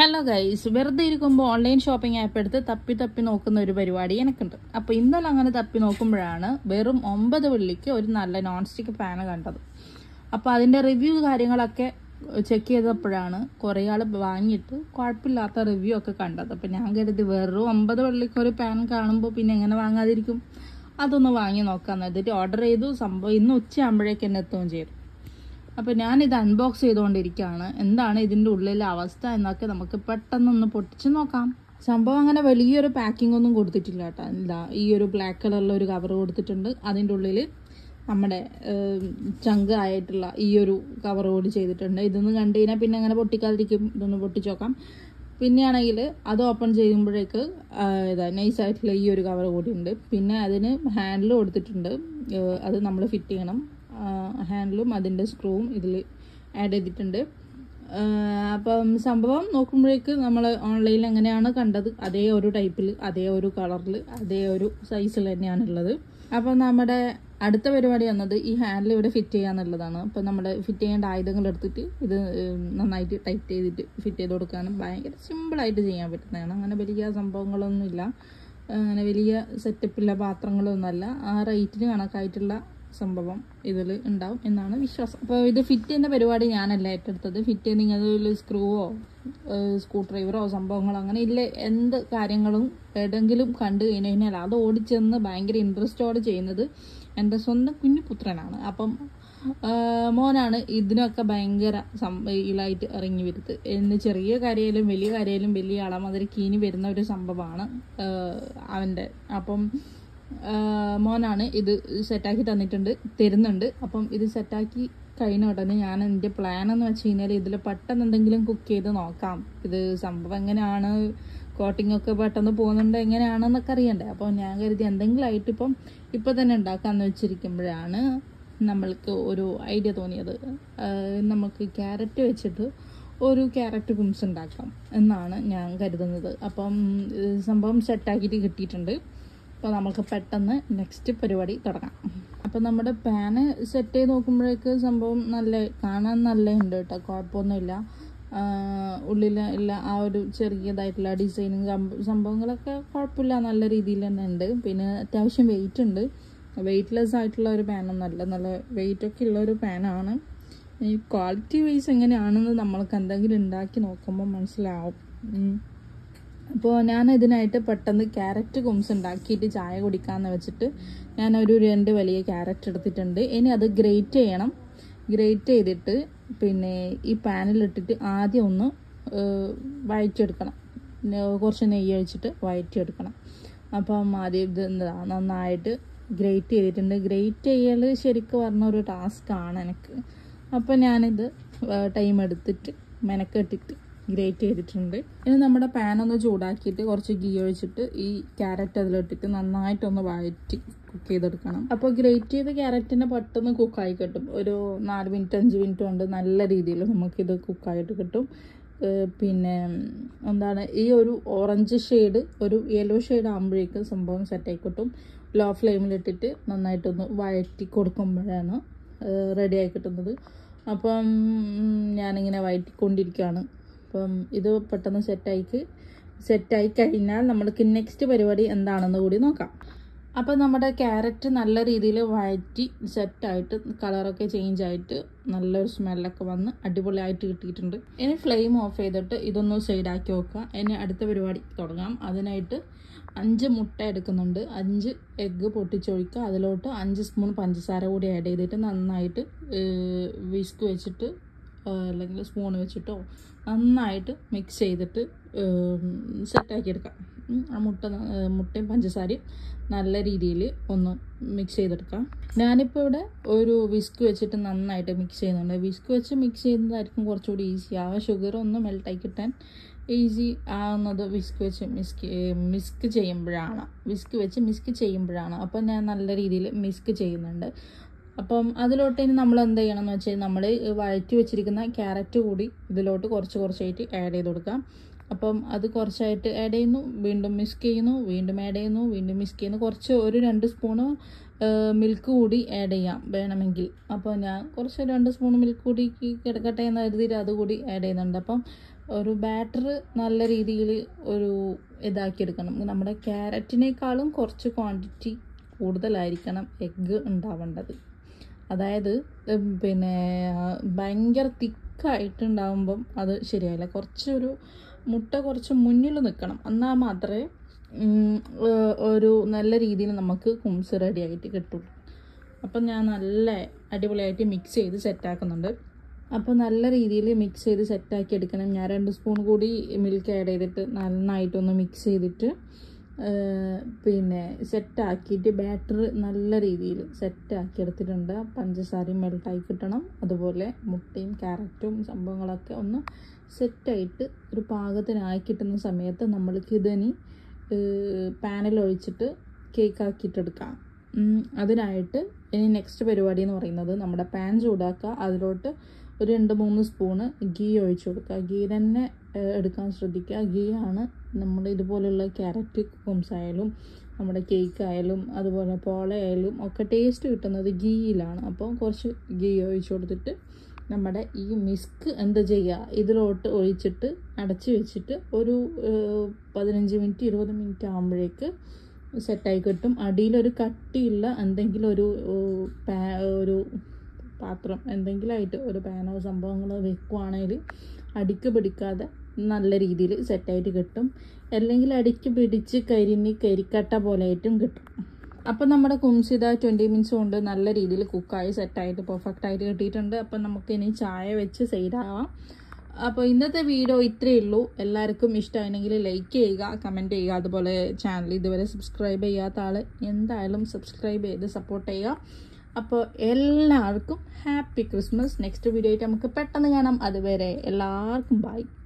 Hello guys വെറുതെ ഇരിക്കുമ്പോൾ online shopping app എടുത്ത് തപ്പി തപ്പി നോക്കുന്ന ഒരു പരിപാടി എനിക്കുണ്ട് അപ്പോൾ ഇന്നലെ അങ്ങനെ തപ്പി നോക്കുമ്പോഴാണ് വെറും ഒമ്പത് വെള്ളിക്ക് ഒരു നല്ല നോൺ സ്റ്റിക്ക് പാന് കണ്ടത് അപ്പോൾ അതിൻ്റെ റിവ്യൂ കാര്യങ്ങളൊക്കെ ചെക്ക് ചെയ്തപ്പോഴാണ് കുറേ ആൾ വാങ്ങിയിട്ട് കുഴപ്പമില്ലാത്ത റിവ്യൂ ഒക്കെ കണ്ടത് അപ്പോൾ ഞാൻ കരുതി വെറും ഒമ്പത് വെള്ളിക്ക് ഒരു പാൻ കാണുമ്പോൾ പിന്നെ എങ്ങനെ വാങ്ങാതിരിക്കും അതൊന്ന് വാങ്ങി നോക്കാമെന്ന് എന്നിട്ട് ഓർഡർ ചെയ്തു സംഭവം ഇന്ന് ഉച്ചയാകുമ്പോഴേക്ക് എന്നെ എത്തുകയും ചെയ്തു അപ്പോൾ ഞാനിത് അൺബോക്സ് ചെയ്തുകൊണ്ടിരിക്കുകയാണ് എന്താണ് ഇതിൻ്റെ ഉള്ളിലെ അവസ്ഥ എന്നൊക്കെ നമുക്ക് പെട്ടെന്നൊന്ന് പൊട്ടിച്ച് നോക്കാം സംഭവം അങ്ങനെ വലിയൊരു പാക്കിംഗ് ഒന്നും കൊടുത്തിട്ടില്ല കേട്ടോ എന്താ ഈ ഒരു ബ്ലാക്ക് കളറിലെ ഒരു കവർ കൊടുത്തിട്ടുണ്ട് അതിൻ്റെ ഉള്ളിൽ നമ്മുടെ ചങ്ക് ആയിട്ടുള്ള ഈ ഒരു കവർ കൂടി ചെയ്തിട്ടുണ്ട് ഇതൊന്ന് കണ്ടു കഴിഞ്ഞാൽ പിന്നെ അങ്ങനെ പൊട്ടിക്കാതിരിക്കും ഇതൊന്ന് പൊട്ടിച്ച് നോക്കാം പിന്നെയാണെങ്കിൽ അത് ഓപ്പൺ ചെയ്യുമ്പോഴേക്ക് ആ, ഇതാ നൈസായിട്ടുള്ള ഈ ഒരു കവർ കൂടി ഉണ്ട് പിന്നെ അതിന് ഹാൻഡിൽ കൊടുത്തിട്ടുണ്ട് ഏഹ് അത് നമ്മൾ ഫിറ്റ് ചെയ്യണം ഹാൻഡിലും അതിൻ്റെ സ്ക്രൂവും ഇതിൽ ആഡ് ചെയ്തിട്ടുണ്ട് ആഹ് അപ്പം സംഭവം നോക്കുമ്പോഴേക്ക് നമ്മൾ ഓൺലൈനിൽ എങ്ങനെയാണ് കണ്ടത് അതേ ഒരു ടൈപ്പിൽ അതേ ഒരു കളറിൽ അതേ ഒരു സൈസിൽ തന്നെയാണുള്ളത് അപ്പം നമ്മുടെ അടുത്ത പരിപാടി വന്നത് ഈ ഹാൻഡിൽ ഇവിടെ ഫിറ്റ് ചെയ്യാന്നുള്ളതാണ് അപ്പം നമ്മുടെ ഫിറ്റ് ചെയ്യേണ്ട ആയുധങ്ങൾ എടുത്തിട്ട് ഇത് ഉം, നന്നായിട്ട് ടൈറ്റ് ചെയ്തിട്ട് ഫിറ്റ് ചെയ്ത് കൊടുക്കാനും ഭയങ്കര സിമ്പിളായിട്ട് ചെയ്യാൻ പറ്റുന്നതാണ് അങ്ങനെ വലിയ സംഭവങ്ങളൊന്നുമില്ല അങ്ങനെ വലിയ സെറ്റപ്പില്ല പാത്രങ്ങളൊന്നുമല്ല ആ റേറ്റിന് കണക്കായിട്ടുള്ള സംഭവം ഇതിൽ ഉണ്ടാവും എന്നാണ് വിശ്വാസം അപ്പോൾ ഇത് ഫിറ്റ് ചെയ്യുന്ന പരിപാടി ഞാനല്ല ഏറ്റെടുത്തത് ഫിറ്റ് ചെയ്യുന്ന അതിൽ സ്ക്രൂവോ സ്ക്രൂ ഡ്രൈവറോ സംഭവങ്ങളോ അങ്ങനെ ഇല്ല എന്ത് കാര്യങ്ങളും എവിടെയെങ്കിലും കണ്ടു കഴിഞ്ഞ് കഴിഞ്ഞാൽ അത് ഓടിച്ചെന്ന് ഭയങ്കര ഇൻട്രസ്റ്റോടെ ചെയ്യുന്നത് എൻ്റെ സ്വന്തം കുഞ്ഞു പുത്രനാണ് അപ്പം ആ, മോനാണ് ഇതിനൊക്കെ ഭയങ്കര ഇലായിട്ട് ഇറങ്ങി വരുന്നത് എന്ന് ചെറിയ കാര്യയിലും വലിയ കാര്യയിലും വലിയ അളമതിരി കീനി വരുന്ന ഒരു സംഭവമാണ് ആ, അവൻ്റെ അപ്പം ആ, മോനാണ് ഇത് സെറ്റാക്കി തന്നിട്ടുണ്ട് തരുന്നുണ്ട് അപ്പം ഇത് സെറ്റാക്കി കഴിഞ്ഞ ഉടനെ ഞാൻ എൻ്റെ പ്ലാൻ എന്ന് വെച്ച് കഴിഞ്ഞാൽ ഇതിൽ പെട്ടെന്ന് എന്തെങ്കിലും കുക്ക് ചെയ്ത് നോക്കാം ഇത് സംഭവം എങ്ങനെയാണ് കോട്ടിംഗ് ഒക്കെ പെട്ടെന്ന് പോകുന്നുണ്ട് എങ്ങനെയാണെന്നൊക്കെ അറിയണ്ടേ അപ്പോൾ ഞാൻ കരുതി എന്തെങ്കിലും ആയിട്ട് ഇപ്പം ഇപ്പം തന്നെ ഉണ്ടാക്കാമെന്ന് വെച്ചിരിക്കുമ്പോഴാണ് നമ്മൾക്ക് ഒരു ഐഡിയ തോന്നിയത് ആ, നമുക്ക് ക്യാരറ്റ് വെച്ചിട്ട് ഒരു ക്യാരറ്റ് കുംസ് ഉണ്ടാക്കാം എന്നാണ് ഞാൻ കരുതുന്നത് അപ്പം ഇത് സംഭവം സെറ്റാക്കിയിട്ട് കിട്ടിയിട്ടുണ്ട് അപ്പോൾ നമുക്ക് പെട്ടെന്ന് നെക്സ്റ്റ് പരിപാടി തുടങ്ങാം അപ്പം നമ്മുടെ പാന് സെറ്റ് ചെയ്ത് നോക്കുമ്പോഴേക്ക് സംഭവം നല്ല കാണാൻ നല്ല ഉണ്ട് കേട്ടോ കുഴപ്പമൊന്നുമില്ല ഉള്ളിൽ ഇല്ല ആ ഒരു ചെറിയതായിട്ടുള്ള ഡിസൈനും സംഭവങ്ങളൊക്കെ കുഴപ്പമില്ല നല്ല രീതിയിൽ തന്നെ ഉണ്ട് പിന്നെ അത്യാവശ്യം വെയിറ്റ് ഉണ്ട് വെയിറ്റ്ലെസ് ആയിട്ടുള്ള ഒരു പാനൊന്നല്ല നല്ല വെയിറ്റ് ഒക്കെ ഉള്ള ഒരു പാനാണ് ഈ ക്വാളിറ്റി വൈസ് എങ്ങനെയാണെന്ന് നമ്മൾക്ക് എന്തെങ്കിലും ഉണ്ടാക്കി നോക്കുമ്പോൾ മനസ്സിലാവും ഉം. അപ്പോൾ ഞാൻ ഇതിനായിട്ട് പെട്ടെന്ന് ക്യാരറ്റ് കുംസ് ഉണ്ടാക്കിയിട്ട് ചായ കുടിക്കാമെന്ന് വെച്ചിട്ട് ഞാനൊരു രണ്ട് വലിയ ക്യാരറ്റ് എടുത്തിട്ടുണ്ട് ഇനി അത് ഗ്രേറ്റ് ചെയ്യണം ഗ്രേറ്റ് ചെയ്തിട്ട് പിന്നെ ഈ പാനിലിട്ടിട്ട് ആദ്യം ഒന്ന് ഏഹ്, വഴറ്റിയെടുക്കണം നെ- കുറച്ച് നെയ്യ് ഒഴിച്ചിട്ട് വഴറ്റിയെടുക്കണം അപ്പം ആദ്യം ഇത് എന്താ നന്നായിട്ട് ഗ്രേറ്റ് ചെയ്തിട്ടുണ്ട് ഗ്രേറ്റ് ചെയ്യൽ ശരിക്കും പറഞ്ഞ ഒരു ടാസ്ക്കാണ് എനിക്ക് അപ്പോൾ ഞാനിത് ടൈം എടുത്തിട്ട് മെനക്കെട്ടിട്ട് ഗ്രേറ്റ് ചെയ്തിട്ടുണ്ട് ഇനി നമ്മുടെ പാൻ ഒന്ന് ചൂടാക്കിയിട്ട് കുറച്ച് ഗീ ഒഴിച്ചിട്ട് ഈ ക്യാരറ്റ് അതിലിട്ടിട്ട് നന്നായിട്ടൊന്ന് വഴറ്റി കുക്ക് ചെയ്തെടുക്കണം അപ്പോൾ ഗ്രേറ്റ് ചെയ്ത ക്യാരറ്റിനെ പെട്ടെന്ന് കുക്കായി കിട്ടും ഒരു നാല് മിനിറ്റ് അഞ്ച് മിനിറ്റ് കൊണ്ട് നല്ല രീതിയിൽ നമുക്കിത് കുക്കായിട്ട് കിട്ടും ഏഹ് പിന്നെ എന്താണ് ഈ ഒരു ഓറഞ്ച് ഷെയ്ഡ് ഒരു യെല്ലോ ഷെയ്ഡ് ആകുമ്പോഴേക്കും സംഭവം സെറ്റായി കിട്ടും ലോ ഫ്ലെയിമിലിട്ടിട്ട് നന്നായിട്ടൊന്ന് വഴറ്റി കൊടുക്കുമ്പോഴാണ് റെഡി ആയി കിട്ടുന്നത് അപ്പം ഞാനിങ്ങനെ വഴറ്റിക്കൊണ്ടിരിക്കുകയാണ് അപ്പം ഇത് പെട്ടെന്ന് സെറ്റായിക്ക് സെറ്റായി കഴിഞ്ഞാൽ നമ്മൾക്ക് നെക്സ്റ്റ് പരിപാടി എന്താണെന്ന് കൂടി നോക്കാം അപ്പോൾ നമ്മുടെ ക്യാരറ്റ് നല്ല രീതിയിൽ വഴറ്റി സെറ്റായിട്ട് കളറൊക്കെ ചേഞ്ച് ആയിട്ട് നല്ലൊരു സ്മെല്ലൊക്കെ വന്ന് അടിപൊളിയായിട്ട് കിട്ടിയിട്ടുണ്ട് ഇനി ഫ്ലെയിം ഓഫ് ചെയ്തിട്ട് ഇതൊന്ന് സൈഡാക്കി വെക്കുക ഇനി അടുത്ത പരിപാടി തുടങ്ങാം അതിനായിട്ട് അഞ്ച് മുട്ട എടുക്കുന്നുണ്ട് അഞ്ച് എഗ്ഗ് പൊട്ടിച്ചൊഴിക്കുക അതിലോട്ട് അഞ്ച് സ്പൂൺ പഞ്ചസാര കൂടി ആഡ് ചെയ്തിട്ട് നന്നായിട്ട് വിസ്ക് വെച്ചിട്ട് ആ, അല്ലെങ്കിൽ സ്പൂൺ വെച്ചിട്ടോ നന്നായിട്ട് മിക്സ് ചെയ്തിട്ട് സെറ്റാക്കി എടുക്കാം ഉം, ആ മുട്ട ന- ഏ, മുട്ടയും പഞ്ചസാരയും നല്ല രീതിയിൽ ഒന്ന് മിക്സ് ചെയ്തെടുക്കാം ഞാനിപ്പോൾ ഇവിടെ ഒരു വിസ്ക് വെച്ചിട്ട് നന്നായിട്ട് മിക്സ് ചെയ്യുന്നുണ്ട് വിസ്ക് വെച്ച് മിക്സ് ചെയ്യുന്നതായിരിക്കും കുറച്ചുകൂടി ഈസി ആ ഷുഗർ ഒന്ന് മെൽട്ടായി കിട്ടാൻ ഈസി ആവുന്നത് വിസ്ക് വെച്ച് മിസ്ക് മിസ്ക് ചെയ്യുമ്പോഴാണ് വിസ്ക് വെച്ച് മിസ്ക് ചെയ്യുമ്പോഴാണ് അപ്പം ഞാൻ നല്ല രീതിയിൽ മിസ്ക് ചെയ്യുന്നുണ്ട് അപ്പം അതിലോട്ട് ഇനി നമ്മൾ എന്ത് ചെയ്യണം എന്ന് വെച്ചാൽ നമ്മൾ വഴറ്റി വെച്ചിരിക്കുന്ന ക്യാരറ്റ് കൂടി ഇതിലോട്ട് കുറച്ച് കുറച്ചായിട്ട് ആഡ് ചെയ്ത് കൊടുക്കാം അപ്പം അത് കുറച്ചായിട്ട് ആഡ് ചെയ്യുന്നു വീണ്ടും മിക്സ് ചെയ്യുന്നു വീണ്ടും ആഡ് ചെയ്യുന്നു വീണ്ടും മിക്സ് ചെയ്യുന്നു കുറച്ച് ഒരു രണ്ട് സ്പൂണ് മിൽക്ക് കൂടി ആഡ് ചെയ്യാം വേണമെങ്കിൽ അപ്പോൾ ഞാൻ കുറച്ച് രണ്ട് സ്പൂൺ മിൽക്ക് കൂടി കിടക്കട്ടെ എന്ന് കരുതിയിട്ട് അതുകൂടി ആഡ് ചെയ്യുന്നുണ്ട് അപ്പം ഒരു ബാറ്റർ നല്ല രീതിയിൽ ഒരു ഇതാക്കിയെടുക്കണം നമ്മുടെ ക്യാരറ്റിനേക്കാളും കുറച്ച് ക്വാണ്ടിറ്റി കൂടുതലായിരിക്കണം എഗ്ഗ് ഉണ്ടാവേണ്ടത് അതായത് ഉം, പിന്നെ ആ, ഭയങ്കര തിക്കായിട്ടുണ്ടാകുമ്പം അത് ശരിയായില്ല കുറച്ചൊരു മുട്ട കുറച്ച് മുന്നിൽ നിൽക്കണം എന്നാൽ മാത്രമേ ഉം, ഏർ, ഒരു നല്ല രീതിയിൽ നമുക്ക് കുംസ് റെഡി ആയിട്ട് കിട്ടുള്ളൂ അപ്പം ഞാൻ നല്ല അടിപൊളിയായിട്ട് മിക്സ് ചെയ്ത് സെറ്റാക്കുന്നുണ്ട് അപ്പോൾ നല്ല രീതിയിൽ മിക്സ് ചെയ്ത് സെറ്റാക്കി എടുക്കണം ഞാൻ രണ്ട് സ്പൂൺ കൂടി മിൽക്ക് ആഡ് ചെയ്തിട്ട് നന്നായിട്ടൊന്ന് മിക്സ് ചെയ്തിട്ട് ആ, പിന്നെ സെറ്റാക്കിയിട്ട് ബാറ്റർ നല്ല രീതിയിൽ സെറ്റാക്കി എടുത്തിട്ടുണ്ട് പഞ്ചസാരയും മെൽട്ടായി കിട്ടണം അതുപോലെ മുട്ടയും ക്യാരറ്റും സംഭവങ്ങളൊക്കെ ഒന്ന് സെറ്റായിട്ട് ഒരു പാകത്തിനായി കിട്ടുന്ന സമയത്ത് നമ്മൾക്ക് ഇതിനി പാനിൽ ഒഴിച്ചിട്ട് കേക്ക് ആക്കിയിട്ടെടുക്കാം ഉം, അതിനായിട്ട് ഇനി നെക്സ്റ്റ് പരിപാടി എന്ന് പറയുന്നത് നമ്മുടെ പാൻ ചൂടാക്കുക അതിലോട്ട് ഒരു രണ്ട് മൂന്ന് സ്പൂണ് ഗീ ഒഴിച്ചു കൊടുക്കുക ഗീ തന്നെ ഏഹ്, എടുക്കാൻ ശ്രദ്ധിക്കുക ഗീ ആണ് നമ്മൾ ഇതുപോലുള്ള ക്യാരറ്റ് കുംസ് ആയാലും നമ്മുടെ കേക്ക് ആയാലും അതുപോലെ പോള ആയാലും ഒക്കെ ടേസ്റ്റ് കിട്ടുന്നത് ഗീയിലാണ് അപ്പോൾ കുറച്ച് ഗീ ഒഴിച്ചു കൊടുത്തിട്ട് നമ്മുടെ ഈ മിസ്ക് എന്ത് ചെയ്യുക ഇതിലോട്ട് ഒഴിച്ചിട്ട് അടച്ച് വെച്ചിട്ട് ഒരു ഏഹ്, പതിനഞ്ച് മിനിറ്റ് ഇരുപത് മിനിറ്റ് ആകുമ്പോഴേക്ക് സെറ്റായി കിട്ടും അടിയിലൊരു കട്ടിയുള്ള എന്തെങ്കിലും ഒരു ഏഹ്, പാ ഒരു പാത്രം എന്തെങ്കിലും ആയിട്ട് ഒരു പാനോ സംഭവങ്ങളോ വെക്കുവാണെങ്കിൽ അടിക്ക് പിടിക്കാതെ നല്ല രീതിയിൽ സെറ്റായിട്ട് കിട്ടും അല്ലെങ്കിൽ അടിക്ക് പിടിച്ച് കരിഞ്ഞ് കരിക്കട്ട പോലെ ആയിട്ടും കിട്ടും അപ്പം നമ്മുടെ കുംസിത ട്വൻറ്റി മിനിറ്റ്സ് കൊണ്ട് നല്ല രീതിയിൽ കുക്കായി സെറ്റായിട്ട് പെർഫെക്റ്റ് ആയിട്ട് കിട്ടിയിട്ടുണ്ട് അപ്പം നമുക്ക് ഇനി ചായ വെച്ച് സൈഡാവാം അപ്പോൾ ഇന്നത്തെ വീഡിയോ ഇത്രയേ ഉള്ളൂ എല്ലാവർക്കും ഇഷ്ടമായിരുന്നെങ്കിൽ ലൈക്ക് ചെയ്യുക കമൻറ്റ് ചെയ്യുക അതുപോലെ ചാനൽ ഇതുവരെ സബ്സ്ക്രൈബ് ചെയ്യാത്ത ആൾ എന്തായാലും സബ്സ്ക്രൈബ് ചെയ്ത് സപ്പോർട്ട് ചെയ്യുക അപ്പോൾ എല്ലാവർക്കും ഹാപ്പി ക്രിസ്മസ് നെക്സ്റ്റ് വീഡിയോ ആയിട്ട് നമുക്ക് പെട്ടെന്ന് കാണാം അതുവരെ എല്ലാവർക്കും ബൈ